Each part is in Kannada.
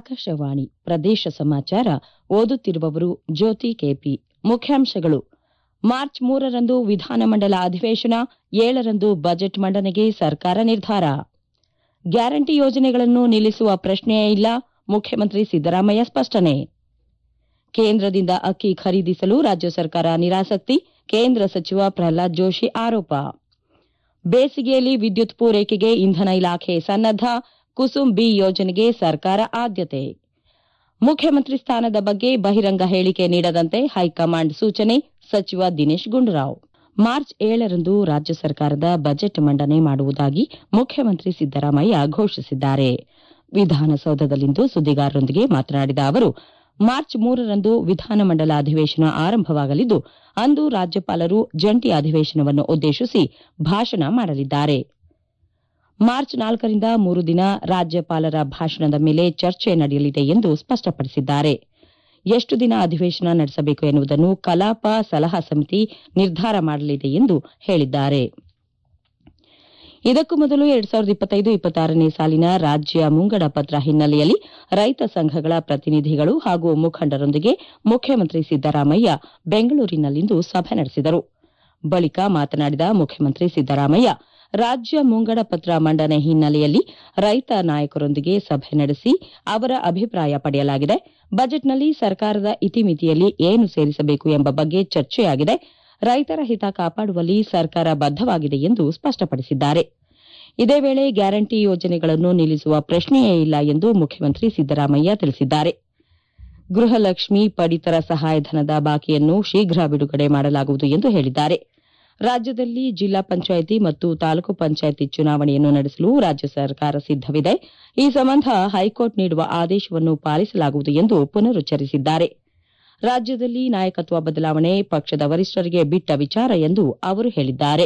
ಆಕಾಶವಾಣಿ ಪ್ರದೇಶ ಸಮಾಚಾರ ಓದುತ್ತಿರುವವರು ಜ್ಯೋತಿ ಕೆಪಿ ಮುಖ್ಯಾಂಶಗಳು ಮಾರ್ಚ್ ಮೂರರಂದು ವಿಧಾನಮಂಡಲ ಅಧಿವೇಶನ ಏಳರಂದು ಬಜೆಟ್ ಮಂಡನೆಗೆ ಸರ್ಕಾರ ನಿರ್ಧಾರ ಗ್ಯಾರಂಟಿ ಯೋಜನೆಗಳನ್ನು ನಿಲ್ಲಿಸುವ ಪ್ರಶ್ನೆಯೇ ಇಲ್ಲ ಮುಖ್ಯಮಂತ್ರಿ ಸಿದ್ದರಾಮಯ್ಯ ಸ್ಪಷ್ಟನೆ ಕೇಂದ್ರದಿಂದ ಅಕ್ಕಿ ಖರೀದಿಸಲು ರಾಜ್ಯ ಸರ್ಕಾರ ನಿರಾಸಕ್ತಿ ಕೇಂದ್ರ ಸಚಿವ ಪ್ರಹ್ಲಾದ್ ಜೋಶಿ ಆರೋಪ ಬೇಸಿಗೆಯಲ್ಲಿ ವಿದ್ಯುತ್ ಪೂರೈಕೆಗೆ ಇಂಧನ ಇಲಾಖೆ ಸನ್ನದ್ದ ಕುಸುಮ್ ಬಿ ಯೋಜನೆಗೆ ಸರ್ಕಾರ ಆದ್ಯತೆ ಮುಖ್ಯಮಂತ್ರಿ ಸ್ಥಾನದ ಬಗ್ಗೆ ಬಹಿರಂಗ ಹೇಳಿಕೆ ನೀಡದಂತೆ ಹೈಕಮಾಂಡ್ ಸೂಚನೆ ಸಚಿವ ದಿನೇಶ್ ಗುಂಡೂರಾವ್ ಮಾರ್ಚ್ ಏಳರಂದು ರಾಜ್ಯ ಸರ್ಕಾರದ ಬಜೆಟ್ ಮಂಡನೆ ಮಾಡುವುದಾಗಿ ಮುಖ್ಯಮಂತ್ರಿ ಸಿದ್ದರಾಮಯ್ಯ ಘೋಷಿಸಿದ್ದಾರೆ ವಿಧಾನಸೌಧದಲ್ಲಿಂದು ಸುದ್ದಿಗಾರರೊಂದಿಗೆ ಮಾತನಾಡಿದ ಅವರು ಮಾರ್ಚ್ ಮೂರರಂದು ವಿಧಾನಮಂಡಲ ಅಧಿವೇಶನ ಆರಂಭವಾಗಲಿದ್ದು ಅಂದು ರಾಜ್ಯಪಾಲರು ಜಂಟಿ ಅಧಿವೇಶನವನ್ನು ಉದ್ದೇಶಿಸಿ ಭಾಷಣ ಮಾಡಲಿದ್ದಾರೆ ಮಾರ್ಚ್ ನಾಲ್ಕರಿಂದ ಮೂರು ದಿನ ರಾಜ್ಯಪಾಲರ ಭಾಷಣದ ಮೇಲೆ ಚರ್ಚೆ ನಡೆಯಲಿದೆ ಎಂದು ಸ್ಪಷ್ಟಪಡಿಸಿದ್ದಾರೆ ಎಷ್ಟು ದಿನ ಅಧಿವೇಶನ ನಡೆಸಬೇಕು ಎನ್ನುವುದನ್ನು ಕಲಾಪ ಸಲಹಾ ಸಮಿತಿ ನಿರ್ಧಾರ ಮಾಡಲಿದೆ ಎಂದು ಹೇಳಿದ್ದಾರೆ ಇದಕ್ಕೂ ಮೊದಲು ಎರಡ್ ಸಾವಿರದ ಇಪ್ಪತ್ತೈದು ಇಪ್ಪತ್ತಾರನೇ ಸಾಲಿನ ರಾಜ್ಯ ಮುಂಗಡ ಪತ್ರ ಹಿನ್ನೆಲೆಯಲ್ಲಿ ರೈತ ಸಂಘಗಳ ಪ್ರತಿನಿಧಿಗಳು ಹಾಗೂ ಮುಖಂಡರೊಂದಿಗೆ ಮುಖ್ಯಮಂತ್ರಿ ಸಿದ್ದರಾಮಯ್ಯ ಬೆಂಗಳೂರಿನಲ್ಲಿಂದು ಸಭೆ ನಡೆಸಿದರು ಬಳಿಕ ಮಾತನಾಡಿದ ಮುಖ್ಯಮಂತ್ರಿ ಸಿದ್ದರಾಮಯ್ಯ ರಾಜ್ಯ ಮುಂಗಡ ಪತ್ರ ಮಂಡನೆ ಹಿನ್ನೆಲೆಯಲ್ಲಿ ರೈತ ನಾಯಕರೊಂದಿಗೆ ಸಭೆ ನಡೆಸಿ ಅವರ ಅಭಿಪ್ರಾಯ ಪಡೆಯಲಾಗಿದೆ ಬಜೆಟ್ನಲ್ಲಿ ಸರ್ಕಾರದ ಇತಿಮಿತಿಯಲ್ಲಿ ಏನು ಸೇರಿಸಬೇಕು ಎಂಬ ಬಗ್ಗೆ ಚರ್ಚೆಯಾಗಿದೆ ರೈತರ ಹಿತ ಕಾಪಾಡುವಲ್ಲಿ ಸರ್ಕಾರ ಬದ್ದವಾಗಿದೆ ಎಂದು ಸ್ಪಷ್ಟಪಡಿಸಿದ್ದಾರೆ ಇದೇ ವೇಳೆ ಗ್ಯಾರಂಟಿ ಯೋಜನೆಗಳನ್ನು ನಿಲ್ಲಿಸುವ ಪ್ರಶ್ನೆಯೇ ಇಲ್ಲ ಎಂದು ಮುಖ್ಯಮಂತ್ರಿ ಸಿದ್ದರಾಮಯ್ಯ ತಿಳಿಸಿದ್ದಾರೆ ಗೃಹಲಕ್ಷ್ಮಿ ಪಡಿತರ ಸಹಾಯಧನದ ಬಾಕಿಯನ್ನು ಶೀಘ್ರ ಬಿಡುಗಡೆ ಮಾಡಲಾಗುವುದು ಎಂದು ಹೇಳಿದ್ದಾರೆ ರಾಜ್ಯದಲ್ಲಿ ಜಿಲ್ಲಾ ಪಂಚಾಯಿತಿ ಮತ್ತು ತಾಲೂಕು ಪಂಚಾಯಿತಿ ಚುನಾವಣೆಯನ್ನು ನಡೆಸಲು ರಾಜ್ಯ ಸರ್ಕಾರ ಸಿದ್ದವಿದೆ ಈ ಸಂಬಂಧ ಹೈಕೋರ್ಟ್ ನೀಡುವ ಆದೇಶವನ್ನು ಪಾಲಿಸಲಾಗುವುದು ಎಂದು ಪುನರುಚ್ಚರಿಸಿದ್ದಾರೆ ರಾಜ್ಯದಲ್ಲಿ ನಾಯಕತ್ವ ಬದಲಾವಣೆ ಪಕ್ಷದ ವರಿಷ್ಠರಿಗೆ ಬಿಟ್ಟ ವಿಚಾರ ಎಂದು ಅವರು ಹೇಳಿದ್ದಾರೆ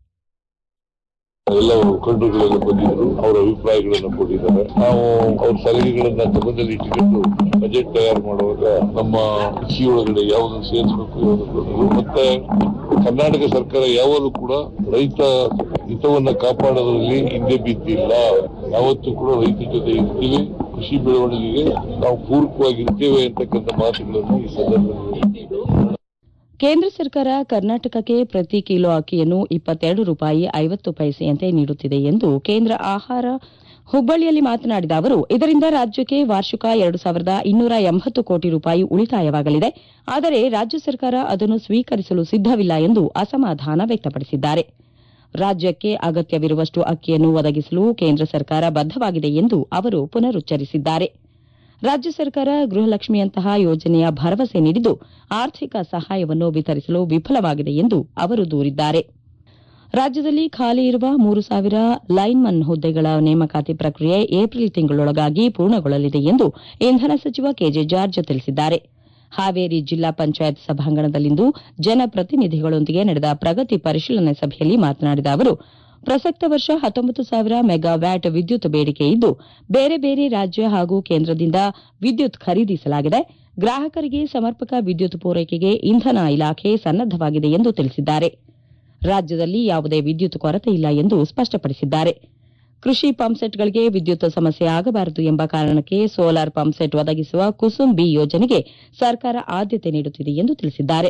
ಎಲ್ಲ ಮುಖಂಡರುಗಳೆಲ್ಲ ಬಂದಿದ್ರು ಅವರ ಅಭಿಪ್ರಾಯಗಳನ್ನ ಕೊಟ್ಟಿದ್ದಾರೆ ನಾವು ಅವ್ರ ಸಲಹೆಗಳನ್ನ ಗಮನದಲ್ಲಿ ಇಟ್ಟುಕೊಂಡು ಬಜೆಟ್ ತಯಾರು ಮಾಡುವಾಗ ನಮ್ಮ ಕೃಷಿಯೊಳಗಡೆ ಯಾವ್ದನ್ನು ಸೇರಿಸಬೇಕು ಯಾವ್ದು ಮತ್ತೆ ಕರ್ನಾಟಕ ಸರ್ಕಾರ ಯಾವಾಗಲೂ ಕೂಡ ರೈತ ಹಿತವನ್ನ ಕಾಪಾಡೋದ್ರಲ್ಲಿ ಹಿಂದೆ ಬಿದ್ದಿಲ್ಲ ಯಾವತ್ತೂ ಕೂಡ ರೈತರ ಜೊತೆ ಇರ್ತೀವಿ ಕೃಷಿ ಬೆಳವಣಿಗೆಗೆ ನಾವು ಪೂರಕವಾಗಿರ್ತೇವೆ ಅಂತಕ್ಕಂಥ ಮಾತುಗಳನ್ನು ಈ ಸಂದರ್ಭದಲ್ಲಿ ಕೇಂದ್ರ ಸರ್ಕಾರ ಕರ್ನಾಟಕಕ್ಕೆ ಪ್ರತಿ ಕಿಲೋ ಅಕ್ಕಿಯನ್ನು ಇಪ್ಪತ್ತೆರಡು ರೂಪಾಯಿ ಐವತ್ತು ಪೈಸೆಯಂತೆ ನೀಡುತ್ತಿದೆ ಎಂದು ಕೇಂದ್ರ ಆಹಾರ ಹುಬ್ಬಳ್ಳಿಯಲ್ಲಿ ಮಾತನಾಡಿದ ಅವರು ಇದರಿಂದ ರಾಜ್ಯಕ್ಕೆ ವಾರ್ಷಿಕ ಎರಡು ಸಾವಿರದ ಇನ್ನೂರ ಎಂಬತ್ತು ಕೋಟಿ ರೂಪಾಯಿ ಉಳಿತಾಯವಾಗಲಿದೆ ಆದರೆ ರಾಜ್ಯ ಸರ್ಕಾರ ಅದನ್ನು ಸ್ವೀಕರಿಸಲು ಸಿದ್ದವಿಲ್ಲ ಎಂದು ಅಸಮಾಧಾನ ವ್ಯಕ್ತಪಡಿಸಿದ್ದಾರೆ ರಾಜ್ಯಕ್ಕೆ ಅಗತ್ಯವಿರುವಷ್ಟು ಅಕ್ಕಿಯನ್ನು ಒದಗಿಸಲು ಕೇಂದ್ರ ಸರ್ಕಾರ ಬದ್ದವಾಗಿದೆ ಎಂದು ಅವರು ಪುನರುಚ್ಚರಿಸಿದ್ದಾರೆ ರಾಜ್ಯ ಸರ್ಕಾರ ಗೃಹಲಕ್ಷ್ಮಿಯಂತಹ ಯೋಜನೆಯ ಭರವಸೆ ನೀಡಿದ್ದು ಆರ್ಥಿಕ ಸಹಾಯವನ್ನು ವಿತರಿಸಲು ವಿಫಲವಾಗಿದೆ ಎಂದು ಅವರು ದೂರಿದ್ದಾರೆ ರಾಜ್ಯದಲ್ಲಿ ಖಾಲಿ ಇರುವ ಮೂರು ಸಾವಿರ ಲೈನ್ಮನ್ ಹುದ್ದೆಗಳ ನೇಮಕಾತಿ ಪ್ರಕ್ರಿಯೆ ಏಪ್ರಿಲ್ ತಿಂಗಳೊಳಗಾಗಿ ಪೂರ್ಣಗೊಳ್ಳಲಿದೆ ಎಂದು ಇಂಧನ ಸಚಿವ ಕೆಜೆ ಜಾರ್ಜ್ ತಿಳಿಸಿದ್ದಾರೆ ಹಾವೇರಿ ಜಿಲ್ಲಾ ಪಂಚಾಯತ್ ಸಭಾಂಗಣದಲ್ಲಿಂದು ಜನಪ್ರತಿನಿಧಿಗಳೊಂದಿಗೆ ನಡೆದ ಪ್ರಗತಿ ಪರಿಶೀಲನೆ ಸಭೆಯಲ್ಲಿ ಮಾತನಾಡಿದ ಅವರು ಪ್ರಸಕ್ತ ವರ್ಷ ಹತ್ತೊಂಬತ್ತು ಸಾವಿರ ಮೆಗಾವ್ಯಾಟ್ ವಿದ್ಯುತ್ ಬೇಡಿಕೆ ಇದ್ದು ಬೇರೆ ಬೇರೆ ರಾಜ್ಯ ಹಾಗೂ ಕೇಂದ್ರದಿಂದ ವಿದ್ಯುತ್ ಖರೀದಿಸಲಾಗಿದೆ ಗ್ರಾಹಕರಿಗೆ ಸಮರ್ಪಕ ವಿದ್ಯುತ್ ಪೂರೈಕೆಗೆ ಇಂಧನ ಇಲಾಖೆ ಸನ್ನದ್ದವಾಗಿದೆ ಎಂದು ತಿಳಿಸಿದ್ದಾರೆ ರಾಜ್ಯದಲ್ಲಿ ಯಾವುದೇ ವಿದ್ಯುತ್ ಕೊರತೆ ಇಲ್ಲ ಎಂದು ಸ್ಪಷ್ಟಪಡಿಸಿದ್ದಾರೆ ಕೃಷಿ ಪಂಪ್ಸೆಟ್ಗಳಿಗೆ ವಿದ್ಯುತ್ ಸಮಸ್ಯೆ ಆಗಬಾರದು ಎಂಬ ಕಾರಣಕ್ಕೆ ಸೋಲಾರ್ ಪಂಪ್ಸೆಟ್ ಒದಗಿಸುವ ಕುಸುಮ್ ಬಿ ಯೋಜನೆಗೆ ಸರ್ಕಾರ ಆದ್ಯತೆ ನೀಡುತ್ತಿದೆ ಎಂದು ತಿಳಿಸಿದ್ದಾರೆ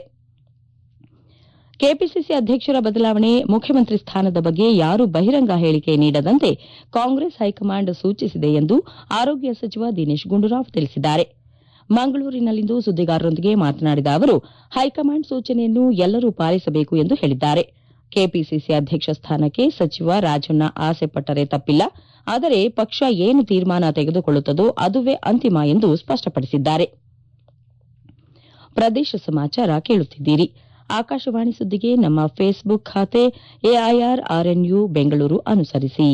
ಕೆಪಿಸಿಸಿ ಅಧ್ಯಕ್ಷರ ಬದಲಾವಣೆ ಮುಖ್ಯಮಂತ್ರಿ ಸ್ಥಾನದ ಬಗ್ಗೆ ಯಾರೂ ಬಹಿರಂಗ ಹೇಳಿಕೆ ನೀಡದಂತೆ ಕಾಂಗ್ರೆಸ್ ಹೈಕಮಾಂಡ್ ಸೂಚಿಸಿದೆ ಎಂದು ಆರೋಗ್ಯ ಸಚಿವ ದಿನೇಶ್ ಗುಂಡೂರಾವ್ ತಿಳಿಸಿದ್ದಾರೆ ಮಂಗಳೂರಿನಲ್ಲಿಂದು ಸುದ್ದಿಗಾರರೊಂದಿಗೆ ಮಾತನಾಡಿದ ಅವರು ಹೈಕಮಾಂಡ್ ಸೂಚನೆಯನ್ನು ಎಲ್ಲರೂ ಪಾಲಿಸಬೇಕು ಎಂದು ಹೇಳಿದ್ದಾರೆ ಕೆಪಿಸಿಸಿ ಅಧ್ಯಕ್ಷ ಸ್ಥಾನಕ್ಕೆ ಸಚಿವ ರಾಜಣ್ಣ ಆಸೆ ಪಟ್ಟರೆ ತಪ್ಪಿಲ್ಲ ಆದರೆ ಪಕ್ಷ ಏನು ತೀರ್ಮಾನ ತೆಗೆದುಕೊಳ್ಳುತ್ತದೋ ಅದುವೇ ಅಂತಿಮ ಎಂದು ಸ್ಪಷ್ಟಪಡಿಸಿದ್ದಾರೆ ಪ್ರದೇಶ ಸಮಾಚಾರ ಕೇಳುತ್ತಿದ್ದೀರಿ ಆಕಾಶವಾಣಿ ಸುದ್ದಿಗೆ ನಮ್ಮ ಫೇಸ್ಬುಕ್ ಖಾತೆ ಎಐಆರ್ ಆರ್ಎನ್ಯು ಬೆಂಗಳೂರು ಅನುಸರಿಸಿ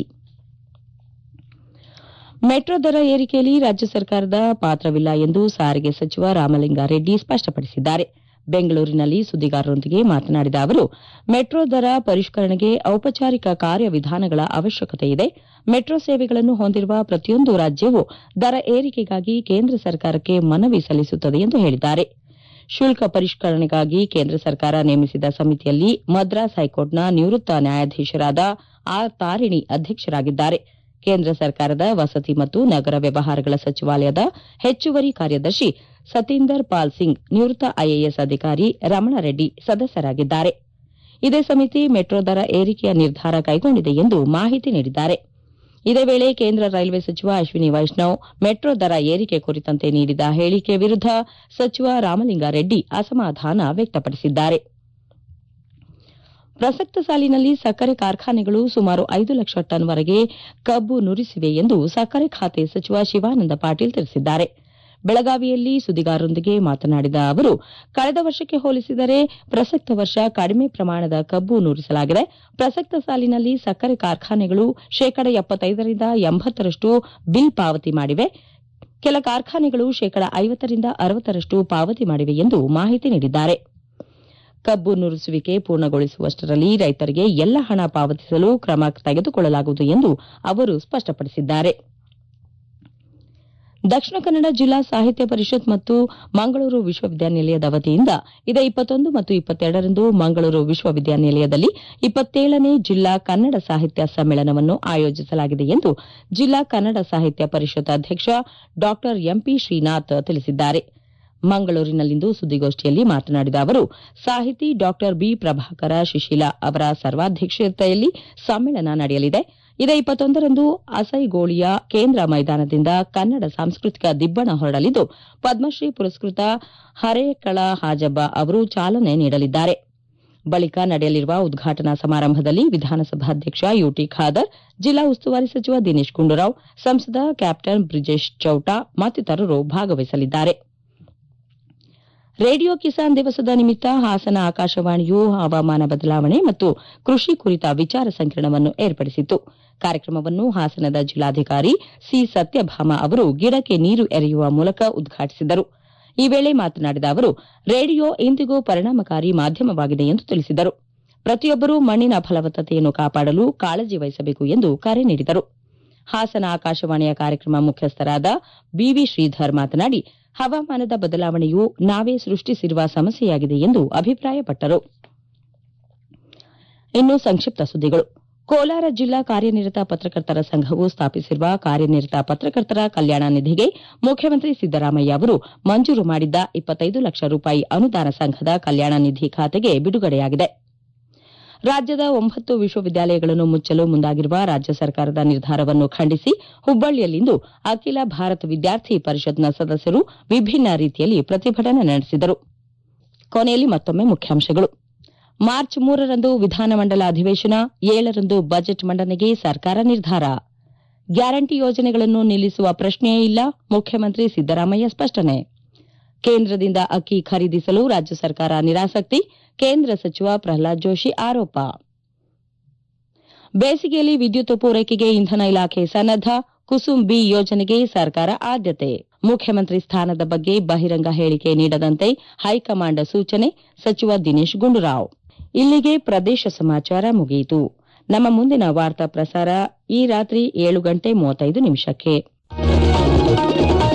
ಮೆಟ್ರೋ ದರ ಏರಿಕೆಯಲ್ಲಿ ರಾಜ್ಯ ಸರ್ಕಾರದ ಪಾತ್ರವಿಲ್ಲ ಎಂದು ಸಾರಿಗೆ ಸಚಿವ ರಾಮಲಿಂಗಾರೆಡ್ಡಿ ಸ್ಪಷ್ಟಪಡಿಸಿದ್ದಾರೆ ಬೆಂಗಳೂರಿನಲ್ಲಿ ಸುದ್ದಿಗಾರರೊಂದಿಗೆ ಮಾತನಾಡಿದ ಅವರು ಮೆಟ್ರೋ ದರ ಪರಿಷ್ಕರಣೆಗೆ ಔಪಚಾರಿಕ ಕಾರ್ಯವಿಧಾನಗಳ ಅವಶ್ಯಕತೆ ಇದೆ ಮೆಟ್ರೋ ಸೇವೆಗಳನ್ನು ಹೊಂದಿರುವ ಪ್ರತಿಯೊಂದು ರಾಜ್ಯವೂ ದರ ಏರಿಕೆಗಾಗಿ ಕೇಂದ್ರ ಸರ್ಕಾರಕ್ಕೆ ಮನವಿ ಸಲ್ಲಿಸುತ್ತದೆ ಎಂದು ಹೇಳಿದ್ದಾರೆ ಶುಲ್ಕ ಪರಿಷ್ಕರಣೆಗಾಗಿ ಕೇಂದ್ರ ಸರ್ಕಾರ ನೇಮಿಸಿದ ಸಮಿತಿಯಲ್ಲಿ ಮದ್ರಾಸ್ ಹೈಕೋರ್ಟ್ನ ನಿವೃತ್ತ ನ್ಯಾಯಾಧೀಶರಾದ ಆರ್ ತಾರಿಣಿ ಅಧ್ಯಕ್ಷರಾಗಿದ್ದಾರೆ ಕೇಂದ್ರ ಸರ್ಕಾರದ ವಸತಿ ಮತ್ತು ನಗರ ವ್ಯವಹಾರಗಳ ಸಚಿವಾಲಯದ ಹೆಚ್ಚುವರಿ ಕಾರ್ಯದರ್ಶಿ ಸತೀಂದರ್ ಪಾಲ್ ಸಿಂಗ್ ನಿವೃತ್ತ ಐಎಎಸ್ ಅಧಿಕಾರಿ ರಮಣರೆಡ್ಡಿ ಸದಸ್ಯರಾಗಿದ್ದಾರೆ ಇದೇ ಸಮಿತಿ ಮೆಟ್ರೋ ದರ ಏರಿಕೆಯ ನಿರ್ಧಾರ ಕೈಗೊಂಡಿದೆ ಎಂದು ಮಾಹಿತಿ ನೀಡಿದ್ದಾರೆ ಇದೇ ವೇಳೆ ಕೇಂದ್ರ ರೈಲ್ವೆ ಸಚಿವ ಅಶ್ವಿನಿ ವೈಷ್ಣವ್ ಮೆಟ್ರೋ ದರ ಏರಿಕೆ ಕುರಿತಂತೆ ನೀಡಿದ ಹೇಳಿಕೆ ವಿರುದ್ದ ಸಚಿವ ರಾಮಲಿಂಗಾರೆಡ್ಡಿ ಅಸಮಾಧಾನ ವ್ಯಕ್ತಪಡಿಸಿದ್ದಾರೆ ಪ್ರಸಕ್ತ ಸಾಲಿನಲ್ಲಿ ಸಕ್ಕರೆ ಕಾರ್ಖಾನೆಗಳು ಸುಮಾರು ಐದು ಲಕ್ಷ ಟನ್ವರೆಗೆ ಕಬ್ಬು ನುರಿಸಿವೆ ಎಂದು ಸಕ್ಕರೆ ಖಾತೆ ಸಚಿವ ಶಿವಾನಂದ ಪಾಟೀಲ್ ತಿಳಿಸಿದ್ದಾರೆ ಬೆಳಗಾವಿಯಲ್ಲಿ ಸುದ್ದಿಗಾರರೊಂದಿಗೆ ಮಾತನಾಡಿದ ಅವರು ಕಳೆದ ವರ್ಷಕ್ಕೆ ಹೋಲಿಸಿದರೆ ಪ್ರಸಕ್ತ ವರ್ಷ ಕಡಿಮೆ ಪ್ರಮಾಣದ ಕಬ್ಬು ನುರಿಸಲಾಗಿದೆ ಪ್ರಸಕ್ತ ಸಾಲಿನಲ್ಲಿ ಸಕ್ಕರೆ ಕಾರ್ಖಾನೆಗಳು ಶೇಕಡ ಎಪ್ಪತ್ತೈದರಿಂದ ಎಂಬತ್ತರಷ್ಟು ಬಿಲ್ ಪಾವತಿ ಮಾಡಿವೆ ಕೆಲ ಕಾರ್ಖಾನೆಗಳು ಶೇಕಡ ಐವತ್ತರಿಂದ ಅರವತ್ತರಷ್ಟು ಪಾವತಿ ಮಾಡಿವೆ ಎಂದು ಮಾಹಿತಿ ನೀಡಿದ್ದಾರೆ ಕಬ್ಬು ನುರಿಸುವಿಕೆ ಪೂರ್ಣಗೊಳಿಸುವಷ್ಟರಲ್ಲಿ ರೈತರಿಗೆ ಎಲ್ಲ ಹಣ ಪಾವತಿಸಲು ಕ್ರಮ ತೆಗೆದುಕೊಳ್ಳಲಾಗುವುದು ಎಂದು ಅವರು ಸ್ಪಷ್ಟಪಡಿಸಿದ್ದಾರೆ ದಕ್ಷಿಣ ಕನ್ನಡ ಜಿಲ್ಲಾ ಸಾಹಿತ್ಯ ಪರಿಷತ್ ಮತ್ತು ಮಂಗಳೂರು ವಿಶ್ವವಿದ್ಯಾನಿಲಯದ ವತಿಯಿಂದ ಇದೇ ಇಪ್ಪತ್ತೊಂದು ಮತ್ತು ಇಪ್ಪತ್ತೆರಡರಂದು ಮಂಗಳೂರು ವಿಶ್ವವಿದ್ಯಾನಿಲಯದಲ್ಲಿ ಇಪ್ಪತ್ತೇಳನೇ ಜಿಲ್ಲಾ ಕನ್ನಡ ಸಾಹಿತ್ಯ ಸಮ್ಮೇಳನವನ್ನು ಆಯೋಜಿಸಲಾಗಿದೆ ಎಂದು ಜಿಲ್ಲಾ ಕನ್ನಡ ಸಾಹಿತ್ಯ ಪರಿಷತ್ ಅಧ್ಯಕ್ಷ ಡಾ ಎಂಪಿ ಶ್ರೀನಾಥ್ ತಿಳಿಸಿದ್ದಾರೆ ಮಂಗಳೂರಿನಲ್ಲಿಂದು ಸುದ್ದಿಗೋಷ್ಠಿಯಲ್ಲಿ ಮಾತನಾಡಿದ ಅವರು ಸಾಹಿತಿ ಡಾ ಬಿ ಪ್ರಭಾಕರ ಶಿಶಿಲ ಅವರ ಸರ್ವಾಧ್ಯಕ್ಷತೆಯಲ್ಲಿ ಸಮ್ಮೇಳನ ನಡೆಯಲಿದೆ ಇದೇ ಇಪ್ಪತ್ತೊಂದರಂದು ಅಸೈಗೋಳಿಯ ಕೇಂದ್ರ ಮೈದಾನದಿಂದ ಕನ್ನಡ ಸಾಂಸ್ಕೃತಿಕ ದಿಬ್ಬಣ ಹೊರಡಲಿದ್ದು ಪದ್ಮಶ್ರೀ ಪುರಸ್ಕೃತ ಹರೇಕಳ ಹಾಜಬ್ಬ ಅವರು ಚಾಲನೆ ನೀಡಲಿದ್ದಾರೆ ಬಳಿಕ ನಡೆಯಲಿರುವ ಉದ್ಘಾಟನಾ ಸಮಾರಂಭದಲ್ಲಿ ವಿಧಾನಸಭಾಧ್ಯಕ್ಷ ಯುಟಿ ಖಾದರ್ ಜಿಲ್ಲಾ ಉಸ್ತುವಾರಿ ಸಚಿವ ದಿನೇಶ್ ಗುಂಡೂರಾವ್ ಸಂಸದ ಕ್ಯಾಪ್ಟನ್ ಬ್ರಿಜೇಶ್ ಚೌಟಾ ಮತ್ತಿತರರು ಭಾಗವಹಿಸಲಿದ್ದಾರೆ ರೇಡಿಯೋ ಕಿಸಾನ್ ದಿವಸದ ನಿಮಿತ್ತ ಹಾಸನ ಆಕಾಶವಾಣಿಯು ಹವಾಮಾನ ಬದಲಾವಣೆ ಮತ್ತು ಕೃಷಿ ಕುರಿತ ವಿಚಾರ ಸಂಕಿರಣವನ್ನು ಏರ್ಪಡಿಸಿತ್ತು ಕಾರ್ಯಕ್ರಮವನ್ನು ಹಾಸನದ ಜಿಲ್ಲಾಧಿಕಾರಿ ಸಿ ಸತ್ಯಭಾಮ ಅವರು ಗಿಡಕ್ಕೆ ನೀರು ಎರೆಯುವ ಮೂಲಕ ಉದ್ಘಾಟಿಸಿದರು ಈ ವೇಳೆ ಮಾತನಾಡಿದ ಅವರು ರೇಡಿಯೋ ಇಂದಿಗೂ ಪರಿಣಾಮಕಾರಿ ಮಾಧ್ಯಮವಾಗಿದೆ ಎಂದು ತಿಳಿಸಿದರು ಪ್ರತಿಯೊಬ್ಬರೂ ಮಣ್ಣಿನ ಫಲವತ್ತತೆಯನ್ನು ಕಾಪಾಡಲು ಕಾಳಜಿ ವಹಿಸಬೇಕು ಎಂದು ಕರೆ ನೀಡಿದರು ಹಾಸನ ಆಕಾಶವಾಣಿಯ ಕಾರ್ಯಕ್ರಮ ಮುಖ್ಯಸ್ಥರಾದ ಬಿವಿ ಶ್ರೀಧರ್ ಮಾತನಾಡಿ ಹವಾಮಾನದ ಬದಲಾವಣೆಯು ನಾವೇ ಸೃಷ್ಟಿಸಿರುವ ಸಮಸ್ಯೆಯಾಗಿದೆ ಎಂದು ಅಭಿಪ್ರಾಯಪಟ್ಟರು ಇನ್ನು ಸಂಕ್ಷಿಪ್ತ ಸುದ್ದಿಗಳು ಕೋಲಾರ ಜಿಲ್ಲಾ ಕಾರ್ಯನಿರತ ಪತ್ರಕರ್ತರ ಸಂಘವು ಸ್ಥಾಪಿಸಿರುವ ಕಾರ್ಯನಿರತ ಪತ್ರಕರ್ತರ ಕಲ್ಯಾಣ ನಿಧಿಗೆ ಮುಖ್ಯಮಂತ್ರಿ ಸಿದ್ದರಾಮಯ್ಯ ಅವರು ಮಂಜೂರು ಮಾಡಿದ್ದ ಇಪ್ಪತ್ತೈದು ಲಕ್ಷ ರೂಪಾಯಿ ಅನುದಾನ ಸಂಘದ ಕಲ್ಯಾಣ ನಿಧಿ ಖಾತೆಗೆ ಬಿಡುಗಡೆಯಾಗಿದೆ ರಾಜ್ಯದ ಒಂಬತ್ತು ವಿಶ್ವವಿದ್ಯಾಲಯಗಳನ್ನು ಮುಚ್ಚಲು ಮುಂದಾಗಿರುವ ರಾಜ್ಯ ಸರ್ಕಾರದ ನಿರ್ಧಾರವನ್ನು ಖಂಡಿಸಿ ಹುಬ್ಬಳ್ಳಿಯಲ್ಲಿಂದು ಅಖಿಲ ಭಾರತ ವಿದ್ಯಾರ್ಥಿ ಪರಿಷತ್ನ ಸದಸ್ಯರು ವಿಭಿನ್ನ ರೀತಿಯಲ್ಲಿ ಪ್ರತಿಭಟನೆ ನಡೆಸಿದರು ಕೊನೆಯಲ್ಲಿ ಮತ್ತೊಮ್ಮೆ ಮುಖ್ಯಾಂಶಗಳು ಮಾರ್ಚ್ ಮೂರರಂದು ವಿಧಾನಮಂಡಲ ಅಧಿವೇಶನ ಏಳರಂದು ಬಜೆಟ್ ಮಂಡನೆಗೆ ಸರ್ಕಾರ ನಿರ್ಧಾರ ಗ್ಯಾರಂಟಿ ಯೋಜನೆಗಳನ್ನು ನಿಲ್ಲಿಸುವ ಪ್ರಶ್ನೆಯೇ ಇಲ್ಲ ಮುಖ್ಯಮಂತ್ರಿ ಸಿದ್ದರಾಮಯ್ಯ ಸ್ಪಷ್ಟನೆ ಕೇಂದ್ರದಿಂದ ಅಕ್ಕಿ ಖರೀದಿಸಲು ರಾಜ್ಯ ಸರ್ಕಾರ ನಿರಾಸಕ್ತಿ ಕೇಂದ್ರ ಸಚಿವ ಪ್ರಹ್ಲಾದ್ ಜೋಶಿ ಆರೋಪ ಬೇಸಿಗೆಯಲ್ಲಿ ವಿದ್ಯುತ್ ಪೂರೈಕೆಗೆ ಇಂಧನ ಇಲಾಖೆ ಸನ್ನದ್ದ ಕುಸುಮ್ ಬಿ ಯೋಜನೆಗೆ ಸರ್ಕಾರ ಆದ್ಯತೆ ಮುಖ್ಯಮಂತ್ರಿ ಸ್ಥಾನದ ಬಗ್ಗೆ ಬಹಿರಂಗ ಹೇಳಿಕೆ ನೀಡದಂತೆ ಹೈಕಮಾಂಡ್ ಸೂಚನೆ ಸಚಿವ ದಿನೇಶ್ ಗುಂಡೂರಾವ್ ಇಲ್ಲಿಗೆ ಪ್ರದೇಶ ಸಮಾಚಾರ ಮುಗಿಯಿತು ನಮ್ಮ ಮುಂದಿನ ವಾರ್ತಾ ಪ್ರಸಾರ ಈ ರಾತ್ರಿ ಏಳು ಗಂಟೆ ಮೂವತ್ತೈದು ನಿಮಿಷಕ್ಕೆ